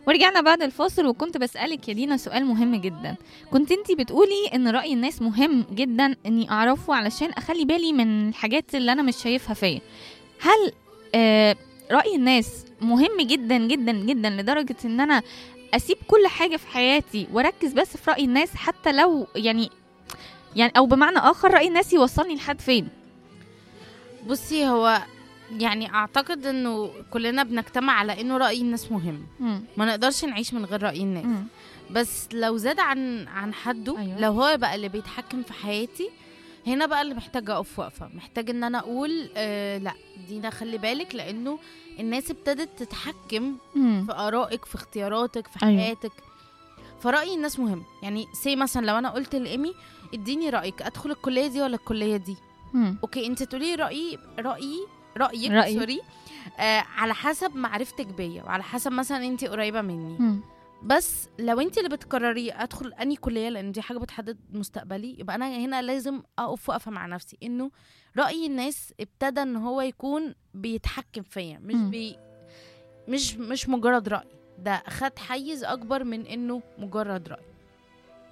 ورجعنا بعد الفاصل وكنت بسألك يا دينا سؤال مهم جدا كنت انتي بتقولي ان رأي الناس مهم جدا اني اعرفه علشان اخلي بالي من الحاجات اللي انا مش شايفها فيا هل آه رأي الناس مهم جدا جدا جدا لدرجة ان انا اسيب كل حاجة في حياتي واركز بس في رأي الناس حتى لو يعني يعني او بمعنى اخر رأي الناس يوصلني لحد فين بصي هو يعني اعتقد انه كلنا بنجتمع على انه راي الناس مهم مم. ما نقدرش نعيش من غير راي الناس مم. بس لو زاد عن عن حده أيوة. لو هو بقى اللي بيتحكم في حياتي هنا بقى اللي محتاجه اقف وقفه محتاج ان انا اقول آه لا دينا خلي بالك لانه الناس ابتدت تتحكم مم. في ارائك في اختياراتك في أيوة. حياتك فراي الناس مهم يعني سي مثلا لو انا قلت لايمي اديني رايك ادخل الكليه دي ولا الكليه دي مم. اوكي انت تقولي رايي رايي رايك رأيي. سوري آه على حسب معرفتك بيا وعلى حسب مثلا انت قريبه مني مم. بس لو انت اللي بتقرري ادخل اني كليه لان دي حاجه بتحدد مستقبلي يبقى انا هنا لازم اقف وقفه مع نفسي انه راي الناس ابتدى ان هو يكون بيتحكم فيا مش مم. بي مش مش مجرد راي ده خد حيز اكبر من انه مجرد راي